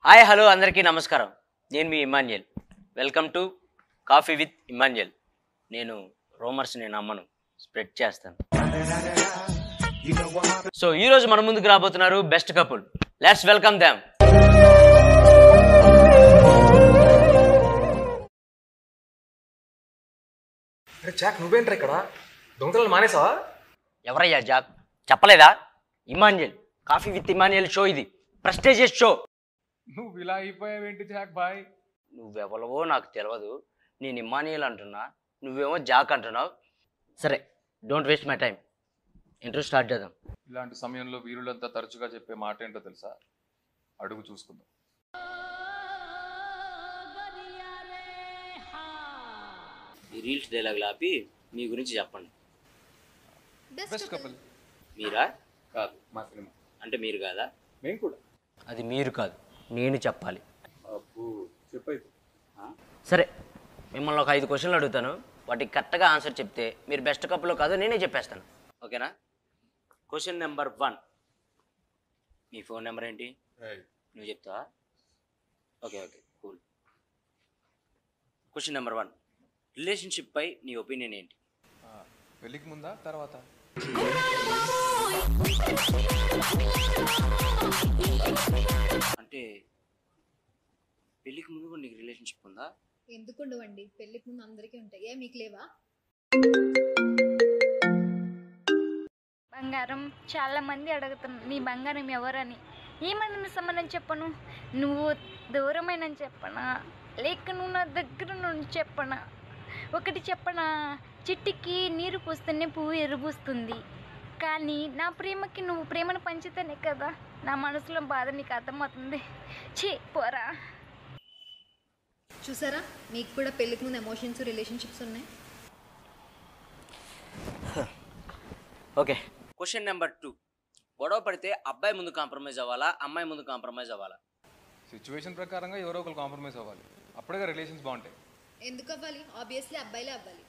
hi hello అందరికీ నమస్కారం నేను మీ Emmanuel welcome to coffee with Emmanuel నేను రోమర్స్ నేను అమ్మను స్ప్రెడ్ చేస్తాను సో ఈరోజు మన ముందుకు రాబోతున్నారు best couple let's welcome them అరే చాక్ నువ్వేంట్రా ఇక్కడ దొంగతనాలు మానేసావా ఎవరయ్యా జాక్ చెప్పలేదా Emmanuel coffee with Emmanuel show ఇది ప్రెస్టేజియస్ షో నువ్వు ఇలా అయిపోయావేంటి చాక్ బాయ్ నువ్వెవలవో నాకు తెలియదు నేను ఇమానియల్ అంటున్నా నువ్వేమో జాక్ అంటున్నావు సరే don't waste my time interest start చేద్దాం ఇలాంటి సమయంలో వీరులంతా తరచుగా చెప్పే మాట ఏంటో తెలుసా అడుగు చూసుకుందాం ఈ రీల్స్ డైలాగ్ ఆపి మీ గురించి చెప్పండి బెస్ట్ కపుల్ మీరా కాదు మా సినిమా అంటే మీరు కాదా మేము కూడా అది మీరు కాదు నేను చెప్పాలి అబ్బు చెప్పైతే సరే మిమ్మల్ని ఒక ఐదు క్వశ్చన్లు అడుగుతాను వాటికి కరెక్ట్గా ఆన్సర్ చెప్తే మీరు బెస్ట్ కప్లో కాదో నేనే చెప్పేస్తాను ఓకేనా క్వశ్చన్ నెంబర్ వన్ మీ ఫోన్ నెంబర్ ఏంటి నువ్వు చెప్తావా okay okay cool question number one relationship పై నీ ఒపీనియన్ ఏంటి పెళ్ళికి ముందా తర్వాత అంటే పెళ్ళికి ముందు కూడా నీకు రిలేషన్షిప్ ఉందా ఎందుకు ఉండవండి పెళ్ళికి ముందు అందరికీ ఉంటాయి ఏ మీకు లేవా బంగారం చాలా మంది అడుగుతున్నారు నీ బంగారం ఎవరని ఏమని సంబంధం చెప్పను నువ్వు దూరమైన చెప్పనా లేక నువ్వు నా దగ్గర నుండి చెప్పనా ఒకటి చెప్పనా చిట్టికి నీరు పూస్తేనే పువ్వు ఎరుబూస్తుంది కానీ నా ప్రేమకి నువ్వు ప్రేమను పంచితేనే కదా నా మనసులో బాధ నీకు అర్థమవుతుంది ఛీ పోరా చూసారా మీకు కూడా పెళ్ళికి ముందు ఎమోషన్స్ రిలేషన్షిప్స్ ఉన్నాయి ఓకే క్వశ్చన్ నెంబర్ టూ గొడవ పడితే అబ్బాయి ముందు కాంప్రమైజ్ అవ్వాలా అమ్మాయి ముందు కాంప్రమైజ్ అవ్వాలా సిచ్యువేషన్ ప్రకారంగా ఎవరో ఒకరు కాంప్రమైజ్ అవ్వాలి అప్పుడే రిలేషన్స్ బాగుంటాయి ఎందుకు అవ్వాలి ఆబ్వియస్లీ అబ్బాయిలే అవ్వాలి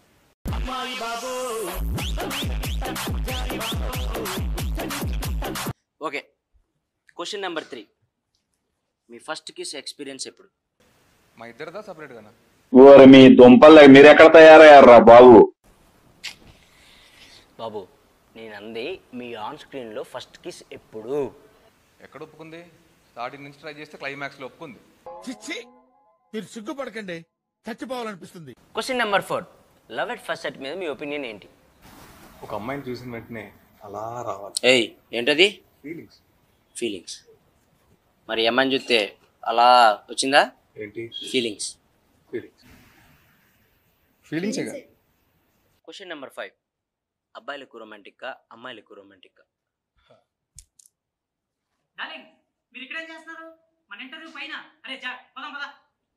ఓకే క్వశ్చన్ నెంబర్ త్రీ మీ ఫస్ట్ కిస్ ఎక్స్పీరియన్స్ ఎప్పుడు మా ఇద్దరిదా సపరేట్గానా ఓరి మీ దుంపలు మీరెక్కడ తయారయ్యారా బాబు బాబు నేను అంది మీ ఆన్ స్క్రీన్లో ఫస్ట్ కిస్ ఎప్పుడు ఎక్కడ ఒప్పుకుంది స్టార్టింగ్ నుంచి ట్రై చేస్తే క్లైమాక్స్లో ఒప్పుకుంది చిచ్చి మీరు సిగ్గుపడకండి చచ్చిపోవాలనిపిస్తుంది question number four love at first set మీద మీ ఒపీనియన్ ఏంటి ఒక అమ్మాయిని చూసిన వెంటనే అలా రావాలి ఏయ్ ఏంటది ఫీలింగ్స్ ఫీలింగ్స్ మరి అమ్మాయిని చూస్తే అలా వచ్చిందా ఏంటి feelings feelings feelings question number five అబ్బాయిలు ఎక్కువ రొమాంటిక్గా అమ్మాయిలు ఎక్కువ రొమాంటిక్గా డార్లింగ్ మీరు ఇక్కడేం చేస్తున్నారు మన ఇంటర్వ్యూ పైన అరే జా పదం పద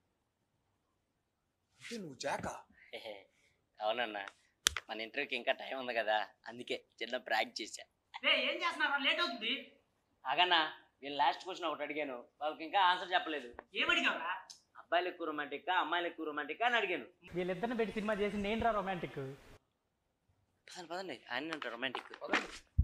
నువ్వు జాకా అవునన్నా మన ఇంటర్వ్యూకి ఇంకా టైం ఉంది కదా అందుకే చిన్న ప్రాక్టీస్ చేశా రే ఏం చేస్తున్నారు లేట్ అవుతుంది అగన్నా నేను లాస్ట్ క్వశ్చన్ ఒకటి అడిగాను వాళ్ళకి ఇంకా ఆన్సర్ చెప్పలేదు ఏమడిగావరా అబ్బాయిలు ఎక్కువ రొమాంటిక్గా అమ్మాయిలు ఎక్కువ రొమాంటిక్గా అని అడిగాను వీళ్ళిద్దరిని పెట్టి సినిమా చేసి నేను రా రొమాంటిక్ పదండి పదండి ఆయన రొమాంటిక్